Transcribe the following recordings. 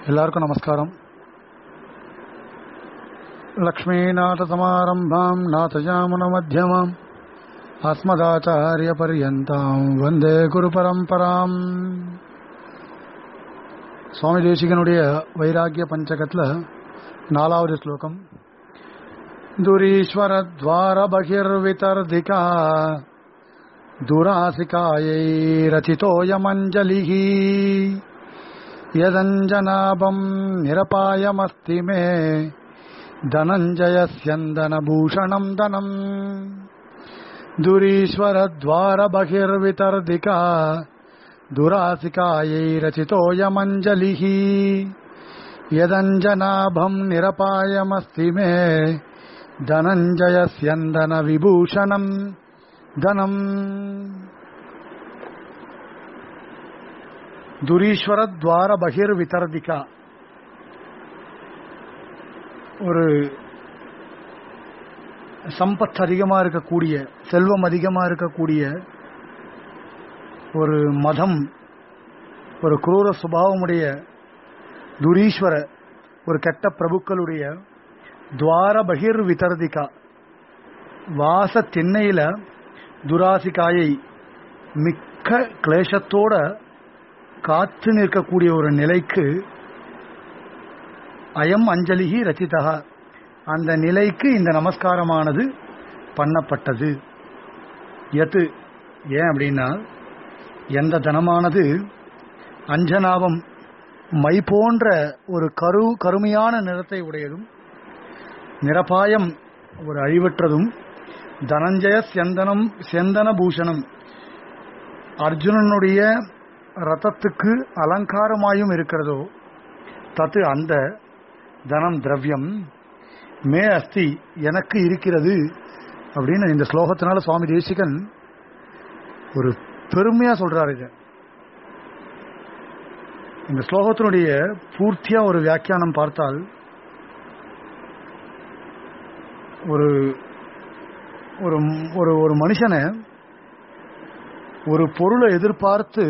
எல்லாருக்கும் நமஸ்காரம் லக்ஷ்மீநாதசமாரம்பாம் நாதயாமுனமத்தியமாம் அஸ்மதாச்சாரியபர்யந்தாம் வந்தே குரு பரம்பராம் சுவாமி தேசிகனுடைய வைராக்கிய பஞ்சகத்தில் நாலாவது ஸ்லோகம் துரீஸ்வரத்வார பகிர்விதர்திகா दुरासिकायैरचितोऽयमञ्जलिः यदञ्जनाभम् निरपायमस्ति मे धनञ्जयस्यन्दनभूषणम् धनम् दुरीश्वरद्वारबहिर्वितर्दिका दुरासिकायैरचितोऽयमञ्जलिः यदञ्जनाभम् निरपायमस्ति मे धनञ्जयस्यन्दनविभूषणम् தனம் துரீஸ்வர துவார பகிர் விதர்திகா ஒரு சம்பத் அதிகமா இருக்கக்கூடிய செல்வம் அதிகமா இருக்கக்கூடிய ஒரு மதம் ஒரு குரூர சுபாவமுடைய துரீஸ்வர ஒரு கெட்ட பிரபுக்களுடைய துவார பகிர் விதர்திகா வாச திண்ணையில துராசிகாயை மிக்க கிளேசத்தோட காத்து நிற்கக்கூடிய ஒரு நிலைக்கு அயம் அஞ்சலிகி ரச்சிதா அந்த நிலைக்கு இந்த நமஸ்காரமானது பண்ணப்பட்டது எது ஏன் அப்படின்னா எந்த தனமானது அஞ்சனாவம் மை போன்ற ஒரு கரு கருமையான நிறத்தை உடையதும் நிரபாயம் ஒரு அழிவற்றதும் தனஞ்சய செந்தனம் செந்தன பூஷணம் அர்ஜுனனுடைய ரதத்துக்கு அலங்காரமாயும் இருக்கிறதோ தத்து அந்த தனம் திரவியம் மே அஸ்தி எனக்கு இருக்கிறது அப்படின்னு இந்த ஸ்லோகத்தினால சுவாமி தேசிகன் ஒரு பெருமையா சொல்றாரு இது இந்த ஸ்லோகத்தினுடைய பூர்த்தியா ஒரு வியாக்கியானம் பார்த்தால் ஒரு ஒரு ஒரு ஒரு மனுஷனை ஒரு பொருளை எதிர்பார்த்து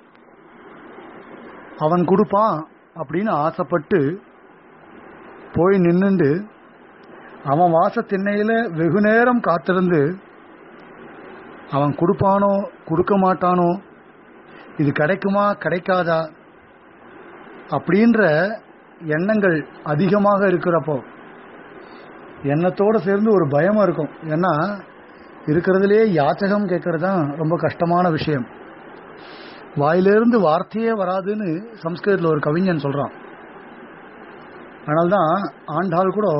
அவன் கொடுப்பான் அப்படின்னு ஆசைப்பட்டு போய் நின்னுண்டு அவன் வாச திண்ணையில வெகு நேரம் காத்திருந்து அவன் கொடுப்பானோ கொடுக்க மாட்டானோ இது கிடைக்குமா கிடைக்காதா அப்படின்ற எண்ணங்கள் அதிகமாக இருக்கிறப்போ எண்ணத்தோடு சேர்ந்து ஒரு பயமா இருக்கும் ஏன்னா இருக்கிறதுலே யாச்சகம் கேட்கறது தான் ரொம்ப கஷ்டமான விஷயம் வாயிலிருந்து வார்த்தையே வராதுன்னு சம்ஸ்கிருதத்தில் ஒரு கவிஞன் சொல்றான் அதனால்தான் ஆண்டாள் கூட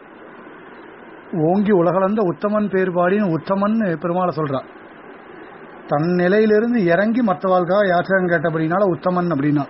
ஓங்கி உலகளந்த உத்தமன் பேர் பாடின்னு உத்தமன் பெருமாளை சொல்றான் தன் நிலையிலிருந்து இறங்கி மற்றவாழ்க்காக யாச்சகம் கேட்டபடினால உத்தமன் அப்படின்னா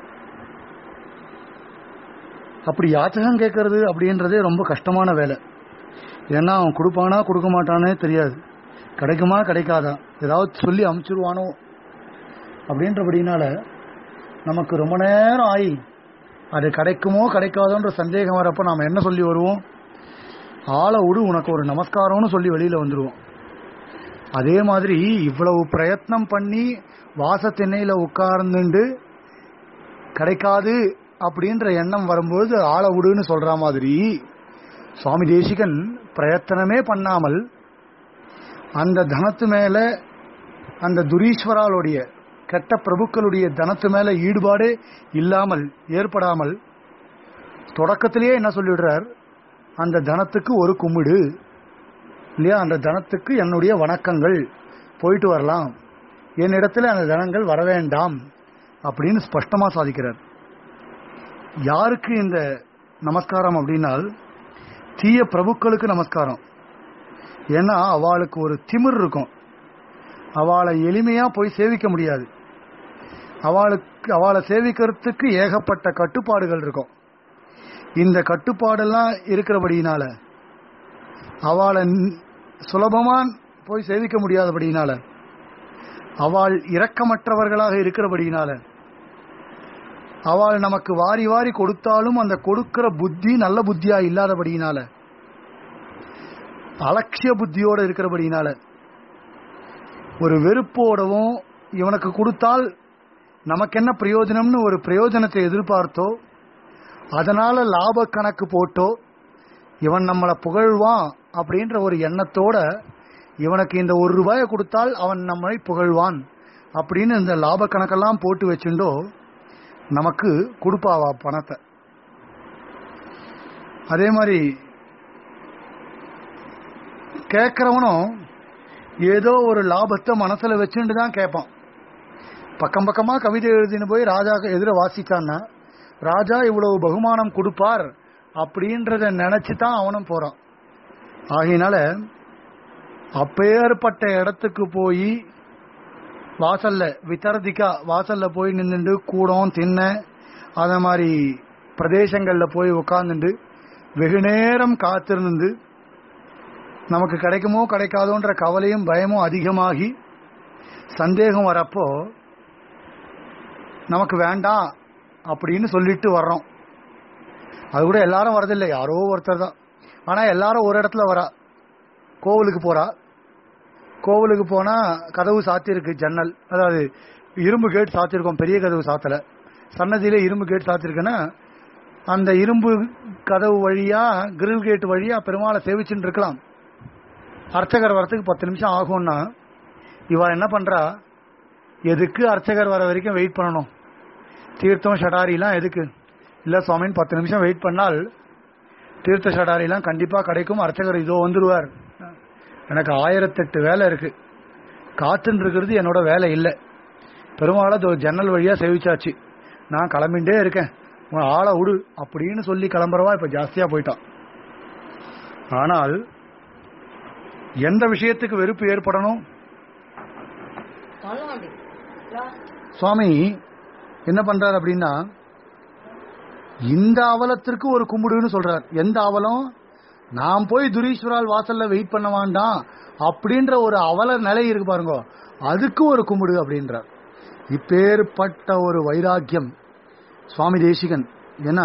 அப்படி யாச்சகம் கேட்கறது அப்படின்றதே ரொம்ப கஷ்டமான வேலை ஏன்னா அவன் கொடுப்பானா கொடுக்க மாட்டானே தெரியாது கிடைக்குமா கிடைக்காதா ஏதாவது சொல்லி அமுச்சிருவானோ அப்படின்றபடினால நமக்கு ரொம்ப நேரம் ஆகி அது கிடைக்குமோ கிடைக்காதோன்ற சந்தேகம் வரப்போ நாம் என்ன சொல்லி வருவோம் ஆளை விடு உனக்கு ஒரு நமஸ்காரம்னு சொல்லி வெளியில் வந்துடுவோம் அதே மாதிரி இவ்வளவு பிரயத்னம் பண்ணி வாச திண்ணையில் உட்கார்ந்துண்டு கிடைக்காது அப்படின்ற எண்ணம் வரும்போது ஆளை விடுன்னு சொல்ற மாதிரி சுவாமி தேசிகன் பிரயத்தனமே பண்ணாமல் அந்த தனத்து மேல அந்த துரீஸ்வராளுடைய கெட்ட பிரபுக்களுடைய தனத்து மேல ஈடுபாடே இல்லாமல் ஏற்படாமல் தொடக்கத்திலேயே என்ன சொல்லிடுறார் அந்த தனத்துக்கு ஒரு கும்பிடு இல்லையா அந்த தனத்துக்கு என்னுடைய வணக்கங்கள் போயிட்டு வரலாம் என்னிடத்துல அந்த தனங்கள் வர வேண்டாம் அப்படின்னு ஸ்பஷ்டமா சாதிக்கிறார் யாருக்கு இந்த நமஸ்காரம் அப்படின்னால் தீய பிரபுக்களுக்கு நமஸ்காரம் ஏன்னா அவளுக்கு ஒரு திமிர் இருக்கும் அவளை எளிமையா போய் சேவிக்க முடியாது அவளுக்கு அவளை சேவிக்கிறதுக்கு ஏகப்பட்ட கட்டுப்பாடுகள் இருக்கும் இந்த கட்டுப்பாடெல்லாம் இருக்கிறபடியினால அவளை சுலபமா போய் சேவிக்க முடியாதபடியினால அவள் இரக்கமற்றவர்களாக இருக்கிறபடியினால அவள் நமக்கு வாரி வாரி கொடுத்தாலும் அந்த கொடுக்கிற புத்தி நல்ல புத்தியா இல்லாதபடியினால அலட்சிய புத்தியோட இருக்கிறபடினால ஒரு வெறுப்போடவும் இவனுக்கு கொடுத்தால் நமக்கு என்ன பிரயோஜனம்னு ஒரு பிரயோஜனத்தை எதிர்பார்த்தோ அதனால லாப கணக்கு போட்டோ இவன் நம்மளை புகழ்வான் அப்படின்ற ஒரு எண்ணத்தோட இவனுக்கு இந்த ஒரு ரூபாயை கொடுத்தால் அவன் நம்மளை புகழ்வான் அப்படின்னு இந்த லாப கணக்கெல்லாம் போட்டு வச்சுண்டோ நமக்கு கொடுப்பாவா பணத்தை அதே மாதிரி கேட்கறவனும் ஏதோ ஒரு லாபத்தை மனசுல வச்சுட்டு தான் கேட்பான் பக்கம் பக்கமா கவிதை எழுதின்னு போய் ராஜா எதிர வாசிச்சான்னா ராஜா இவ்வளவு பகுமானம் கொடுப்பார் அப்படின்றத நினைச்சு தான் அவனும் போறான் ஆகையினால அப்பேற்பட்ட இடத்துக்கு போய் வாசல்ல வித்தரதிக்கா வாசல்ல போய் நின்னுண்டு கூடம் தின்ன அத மாதிரி பிரதேசங்கள்ல போய் உட்கார்ந்துட்டு வெகு நேரம் காத்திருந்து நமக்கு கிடைக்குமோ கிடைக்காதோன்ற கவலையும் பயமும் அதிகமாகி சந்தேகம் வரப்போ நமக்கு வேண்டாம் அப்படின்னு சொல்லிட்டு வர்றோம் அது கூட எல்லாரும் வரதில்லை யாரோ ஒருத்தர் தான் ஆனா எல்லாரும் ஒரு இடத்துல வரா கோவிலுக்கு போறா கோவிலுக்கு போனா கதவு சாத்தியிருக்கு ஜன்னல் அதாவது இரும்பு கேட் சாத்தியிருக்கோம் பெரிய கதவு சாத்தல சன்னதியில இரும்பு கேட் சாத்திருக்குன்னா அந்த இரும்பு கதவு வழியா கிரில் கேட் வழியா பெருமாளை சேவிச்சுட்டு இருக்கலாம் அர்ச்சகர் வரத்துக்கு பத்து நிமிஷம் ஆகும்னா இவ என்ன பண்றா எதுக்கு அர்ச்சகர் வர வரைக்கும் வெயிட் பண்ணணும் தீர்த்தம் ஷடாரிலாம் எதுக்கு இல்ல சுவாமின்னு பத்து நிமிஷம் வெயிட் பண்ணால் தீர்த்த ஷடாரிலாம் கண்டிப்பா கிடைக்கும் அர்ச்சகர் இதோ வந்துருவார் எனக்கு ஆயிரத்தெட்டு வேலை இருக்கு காத்துன்னு இருக்கிறது என்னோட வேலை இல்லை பெருமாளை இதோ ஜன்னல் வழியா சேவிச்சாச்சு நான் கிளம்பிண்டே இருக்கேன் உன் ஆளை விடு அப்படின்னு சொல்லி கிளம்புறவா இப்ப ஜாஸ்தியா போயிட்டான் ஆனால் எந்த விஷயத்துக்கு வெறுப்பு ஏற்படணும் சுவாமி என்ன பண்றார் அப்படின்னா இந்த அவலத்திற்கு ஒரு கும்பிடுன்னு சொல்றார் எந்த அவலம் நான் போய் துரீஸ்வரால் வாசல்ல வெயிட் பண்ண வேண்டாம் அப்படின்ற ஒரு அவல நிலை இருக்கு பாருங்க அதுக்கு ஒரு கும்பிடு அப்படின்றார் இப்பேற்பட்ட ஒரு வைராக்கியம் சுவாமி தேசிகன் ஏன்னா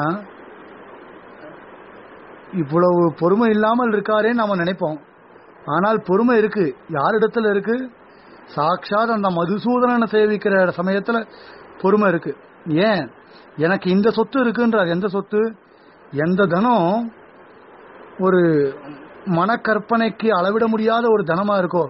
இவ்வளவு பொறுமை இல்லாமல் இருக்காரேன்னு நாம நினைப்போம் ஆனால் பொறுமை இருக்கு யாரிடத்துல இருக்கு சாட்சாத் அந்த மதுசூதனனை சேவிக்கிற சமயத்துல பொறுமை இருக்கு ஏன் எனக்கு இந்த சொத்து இருக்குன்றார் எந்த சொத்து எந்த தனம் ஒரு மனக்கற்பனைக்கு அளவிட முடியாத ஒரு தனமா இருக்கோ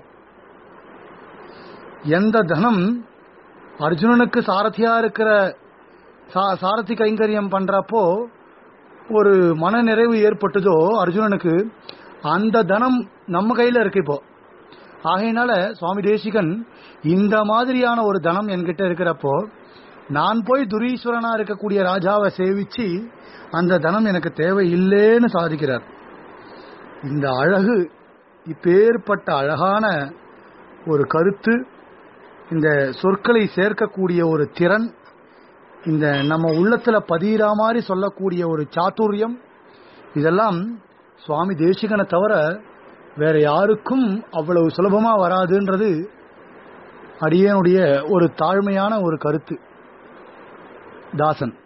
எந்த தனம் அர்ஜுனனுக்கு சாரதியா இருக்கிற சா- சாரதி கைங்கரியம் பண்றப்போ ஒரு மன நிறைவு ஏற்பட்டதோ அர்ஜுனனுக்கு அந்த தனம் நம்ம கையில இருக்கு இப்போ ஆகையினால சுவாமி தேசிகன் இந்த மாதிரியான ஒரு தனம் என்கிட்ட இருக்கிறப்போ நான் போய் துரீஸ்வரனா இருக்கக்கூடிய ராஜாவை சேவிச்சு அந்த தனம் எனக்கு தேவை இல்லைன்னு சாதிக்கிறார் இந்த அழகு இப்பேற்பட்ட அழகான ஒரு கருத்து இந்த சொற்களை சேர்க்கக்கூடிய ஒரு திறன் இந்த நம்ம உள்ளத்துல பதிகிற மாதிரி சொல்லக்கூடிய ஒரு சாத்துரியம் இதெல்லாம் சுவாமி தேசிகனை தவிர வேற யாருக்கும் அவ்வளவு சுலபமா வராதுன்றது அடியனுடைய ஒரு தாழ்மையான ஒரு கருத்து தாசன்